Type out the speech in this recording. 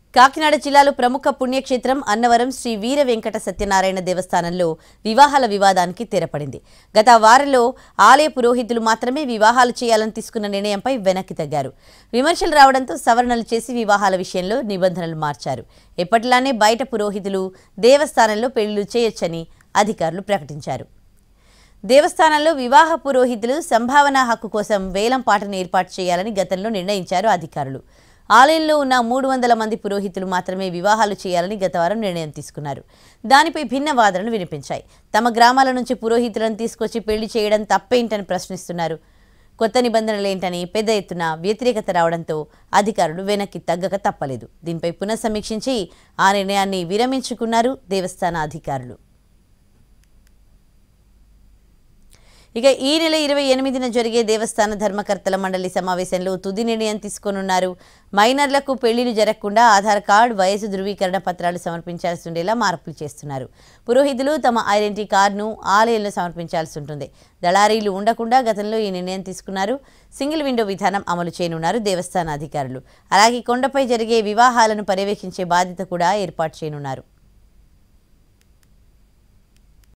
కాకినాడ జిల్లాలో ప్రముఖ పుణ్యక్షేత్రం అన్నవరం శ్రీ వీర వెంకట సత్యనారాయణ దేవస్థానంలో వివాహాల వివాదానికి తెరపడింది గత వారంలో ఆలయ పురోహితులు మాత్రమే వివాహాలు చేయాలని తీసుకున్న నిర్ణయంపై వెనక్కి తగ్గారు విమర్శలు రావడంతో సవరణలు చేసి వివాహాల విషయంలో నిబంధనలు మార్చారు ఎప్పటిలానే బయట పురోహితులు దేవస్థానంలో పెళ్లిళ్లు చేయొచ్చని అధికారులు ప్రకటించారు దేవస్థానంలో వివాహ పురోహితులు సంభావన హక్కు కోసం వేలం పాటను ఏర్పాటు చేయాలని గతంలో నిర్ణయించారు అధికారులు ఆలయంలో ఉన్న మూడు వందల మంది పురోహితులు మాత్రమే వివాహాలు చేయాలని గత వారం నిర్ణయం తీసుకున్నారు దానిపై భిన్న వాదనలు వినిపించాయి తమ గ్రామాల నుంచి పురోహితులను తీసుకొచ్చి పెళ్లి చేయడం తప్పేంటని ప్రశ్నిస్తున్నారు కొత్త నిబంధనలేంటని పెద్ద ఎత్తున వ్యతిరేకత రావడంతో అధికారులు వెనక్కి తగ్గక తప్పలేదు దీనిపై పునఃసమీక్షించి ఆ నిర్ణయాన్ని విరమించుకున్నారు దేవస్థాన అధికారులు ఇక ఈ నెల ఇరవై ఎనిమిదిన జరిగే దేవస్థాన ధర్మకర్తల మండలి సమావేశంలో తుది నిర్ణయం తీసుకోనున్నారు మైనర్లకు పెళ్లిలు జరగకుండా ఆధార్ కార్డు వయసు ధృవీకరణ పత్రాలు సమర్పించాల్సి ఉండేలా మార్పులు చేస్తున్నారు పురోహితులు తమ ఐడెంటిటీ కార్డును ఆలయంలో సమర్పించాల్సి ఉంటుంది దళారీలు ఉండకుండా గతంలో ఈ నిర్ణయం తీసుకున్నారు సింగిల్ విండో విధానం అమలు చేయనున్నారు దేవస్థాన అధికారులు అలాగే కొండపై జరిగే వివాహాలను పర్యవేక్షించే బాధ్యత కూడా ఏర్పాటు చేయనున్నారు